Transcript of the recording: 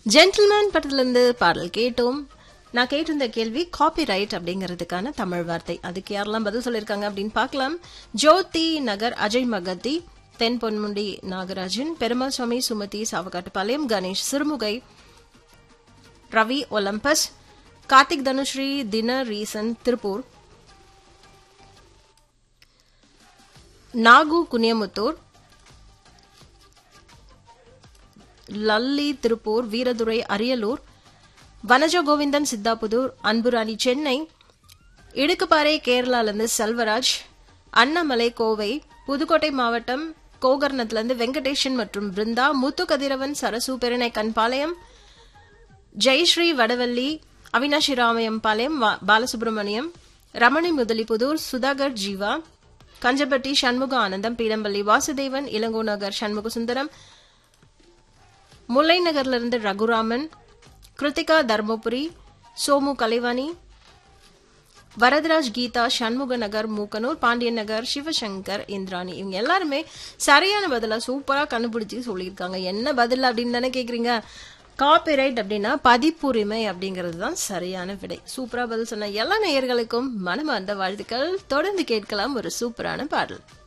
gentleman படத்திலிருந்து பாடல் கேட்டோம் நான் கேட்டிருந்த கேள்வி காப்பி ரைட் அப்படிங்கிறதுக்கான தமிழ் வார்த்தை அதுக்கு யாரெல்லாம் பதில் சொல்லியிருக்காங்க அப்படின்னு பார்க்கலாம் ஜோதி நகர் அஜய் மகத்தி தென் பொன்முண்டி நாகராஜன் பெருமாள் சுவாமி சுமதி சாவகாட்டுப்பாளையம் கணேஷ் சிறுமுகை ரவி ஒலம்பஸ் கார்த்திக் தனுஸ்ரீ தின ரீசன் திருப்பூர் நாகு குனியமுத்தூர் லல்லி திருப்பூர் வீரதுரை அரியலூர் வனஜ கோவிந்தன் சித்தாபுதூர் அன்புராணி சென்னை இடுக்குப்பாறை கேரளாலேருந்து செல்வராஜ் அண்ணாமலை கோவை புதுக்கோட்டை மாவட்டம் கோகர்ணத்திலிருந்து வெங்கடேஷன் மற்றும் பிருந்தா முத்து கதிரவன் சரசு பெருனை கண்பாளையம் ஜெயஸ்ரீ வடவள்ளி அவினாஷி ராமயம் பாளையம் வா- பாலசுப்ரமணியம் ரமணி முதலிபுதூர் சுதாகர் ஜீவா கஞ்சப்பட்டி சண்முக ஆனந்தம் பீடம்பள்ளி வாசுதேவன் இளங்கோ நகர் சண்முக சுந்தரம் முல்லை நகர்லிருந்து ரகுராமன் கிருத்திகா தர்மபுரி சோமு கலைவாணி வரதராஜ் கீதா சண்முக நகர் மூக்கனூர் பாண்டியன் நகர் சிவசங்கர் இந்திராணி இவங்க எல்லாருமே சரியான பதிலா சூப்பரா கண்டுபிடிச்சு சொல்லியிருக்காங்க என்ன பதில் அப்படின்னு தானே கேக்குறீங்க காப்பிரைட் அப்படின்னா பதிப்புரிமை அப்படிங்கிறது தான் சரியான விடை சூப்பரா பதில் சொன்ன எல்லா நேயர்களுக்கும் மனமார்ந்த வாழ்த்துக்கள் தொடர்ந்து கேட்கலாம் ஒரு சூப்பரான பாடல்